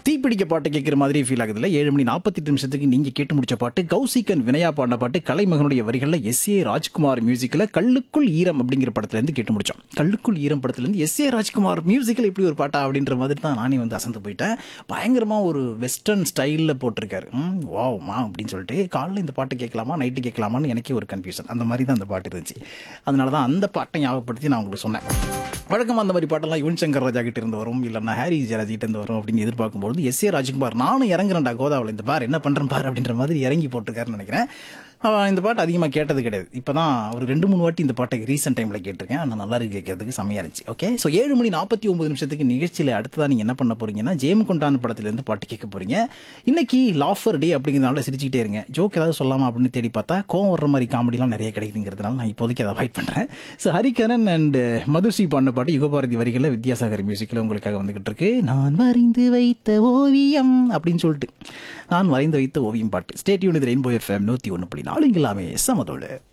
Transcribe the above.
தீப்பிடிக்க பாட்டு கேட்குற மாதிரி ஃபீல் ஆகுதுல்ல ஏழு மணி நாற்பத்தெட்டு நிமிஷத்துக்கு நீங்கள் கேட்டு முடிச்ச பாட்டு கௌசிகன் வினயா பாடின பாட்டு கலைமகனுடைய வரிகளில் எஸ் ஏ ராஜ்குமார் மியூசிக்கில் கல்லுக்குள் ஈரம் அப்படிங்கிற படத்துலேருந்து கேட்டு முடிச்சோம் கல்லுக்குள் ஈரம் படத்துலேருந்து எஸ் ஏ ராஜ்குமார் மியூசிக்கில் இப்படி ஒரு பாட்டா அப்படின்ற மாதிரி தான் நானே வந்து அசந்து போயிட்டேன் பயங்கரமாக ஒரு வெஸ்டர்ன் ஸ்டைலில் போட்டிருக்காரு ம் வாவ் மா அப்படின்னு சொல்லிட்டு காலைல இந்த பாட்டு கேட்கலாமா நைட்டு கேட்கலாமான்னு எனக்கே ஒரு கன்ஃபியூஷன் அந்த மாதிரி தான் அந்த பாட்டு இருந்துச்சு அதனால தான் அந்த பாட்டை ஞாபகப்படுத்தி நான் உங்களுக்கு சொன்னேன் வழக்கமாக அந்த மாதிரி பாட்டெல்லாம் யுவன் சங்கர் ராஜா கிட்ட இருந்து வரும் இல்லைன்னா ஹாரி ஜெயராஜ் கிட்ட இருந்து வரும் அப்படின்னு எதிர்பார்க்கும்போது எஸ் ஏ ராஜ்குமார் நானும் இறங்குறேன்டா கோதாவில் இந்த பார் என்ன பண்ணுறேன் பார் அப்படின்ற மாதிரி இறங்கி போட்டிருக்காருன்னு நினைக்கிறேன் அவன் இந்த பாட்டு அதிகமாக கேட்டது கிடையாது இப்போ தான் ஒரு ரெண்டு மூணு வாட்டி இந்த பாட்டை ரீசெண்ட் டைமில் கேட்டிருக்கேன் ஆனால் நல்லா இருக்கு கேட்கறதுக்கு செம்மையாக இருந்துச்சு ஓகே ஸோ ஏழு மணி நாற்பத்தி ஒன்பது நிமிஷத்துக்கு நிகழ்ச்சியில் அடுத்ததாக நீங்கள் என்ன பண்ண போறீங்கன்னா ஜேம் கொண்டான் படத்துலேருந்து பாட்டு கேட்க போறீங்க இன்னைக்கு லாஃபர் டே அப்படிங்கிறதுனால சிரிச்சுக்கிட்டே இருங்க ஜோக் ஏதாவது சொல்லலாமா அப்படின்னு தேடி பார்த்தா கோவம் வர்ற மாதிரி காமெடிலாம் நிறைய கிடைக்குதுங்கிறதுனால நான் இப்போதைக்கு அதை அவாய்ட் பண்ணுறேன் ஸோ ஹரிகரன் அண்ட் மதுஸ்ரீ பாடின பாட்டு யுகபாரதி வரிகளில் வித்யாசாகர் மியூசிக்கில் உங்களுக்காக வந்துகிட்டு இருக்கு நான் வரைந்து வைத்த ஓவியம் அப்படின்னு சொல்லிட்டு நான் வரைந்து வைத்த ஓவியம் பாட்டு ஸ்டேட் யூனிட் ரெயின்போ எஃப்எம் நூற்றி ஒன்று புள்ளி நாலு இங்கெல்லாமே சமதோடு